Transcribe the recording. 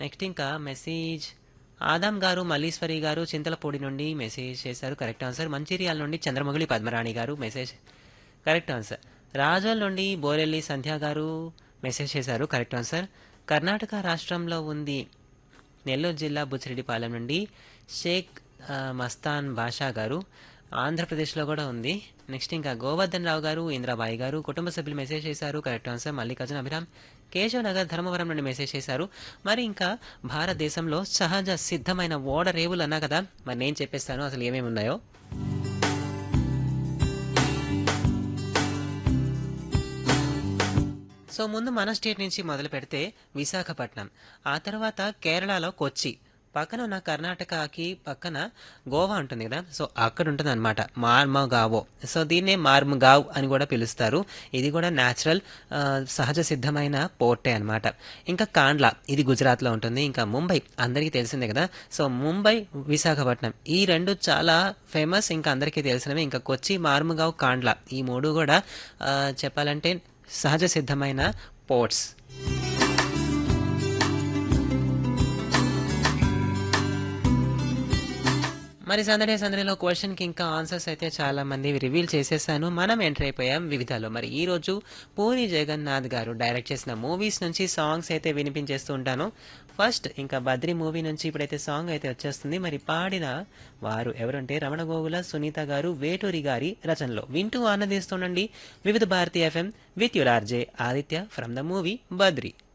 next ఇంకా message Adam గారు మల్లీశ్వరి గారు చింతలపూడి నుండి మెసేజ్ చేశారు కరెక్ట్ ఆన్సర్ మంచిర్యాల నుండి చంద్రమౌళి పద్మరాణి గారు మెసేజ్ కరెక్ట్ ఆన్సర్ రాజోల్ నుండి బోరెల్లి సంధ్య గారు మెసేజ్ చేశారు కరెక్ట్ ఆన్సర్ కర్ణాటక రాష్ట్రంలో ఉంది నెల్లూరు జిల్లా బుచ్చిరెడ్డిపాలెం నుండి షేక్ ఆ, మస్తాన్ బాషా గారు ఆంధ్రప్రదేశ్లో కూడా ఉంది నెక్స్ట్ ఇంకా గోవర్ధన్ రావు గారు ఇంద్రాబాయి గారు కుటుంబ సభ్యులు మెసేజ్ చేశారు కరెక్ట్ ఆన్సర్ మల్లికార్జున అభిరామ్ కేశవ్ నగర్ ధర్మవరం నుండి మెసేజ్ చేశారు మరి ఇంకా భారతదేశంలో సహజ సిద్ధమైన ఓడ రేవులు అన్నా కదా మరి నేను చెప్పేస్తాను అసలు ఏమేమి ఉన్నాయో సో ముందు మన స్టేట్ నుంచి మొదలు పెడితే విశాఖపట్నం ఆ తర్వాత కేరళలో కొచ్చి పక్కన ఉన్న కర్ణాటకకి పక్కన గోవా ఉంటుంది కదా సో అక్కడ ఉంటుంది అనమాట మార్మగావో సో దీన్నే మార్మగావ్ అని కూడా పిలుస్తారు ఇది కూడా న్యాచురల్ సహజ సిద్ధమైన పోర్టే అన్నమాట ఇంకా కాండ్లా ఇది గుజరాత్లో ఉంటుంది ఇంకా ముంబై అందరికీ తెలిసిందే కదా సో ముంబై విశాఖపట్నం ఈ రెండు చాలా ఫేమస్ ఇంకా అందరికీ తెలిసినవి ఇంకా కొచ్చి మార్మగావ్ కాండ్లా ఈ మూడు కూడా ఆ, చెప్పాలంటే సహజ సిద్ధమైన పోర్ట్స్ మరి సందడే సందడిలో క్వశ్చన్కి ఇంకా ఆన్సర్స్ అయితే చాలా మంది రివీల్ చేసేసాను మనం ఎంటర్ అయిపోయాం వివిధాలో మరి ఈ రోజు పూరి జగన్నాథ్ గారు డైరెక్ట్ చేసిన మూవీస్ నుంచి సాంగ్స్ అయితే వినిపించేస్తూ ఉంటాను ఫస్ట్ ఇంకా బద్రి మూవీ నుంచి ఇప్పుడైతే సాంగ్ అయితే వచ్చేస్తుంది మరి పాడిన వారు ఎవరంటే రమణ గోగుల సునీత గారు వేటూరి గారి రచనలో వింటూ ఆనందిస్తుండండి Vividh Bharati FM with your RJ Aditya from the movie Badri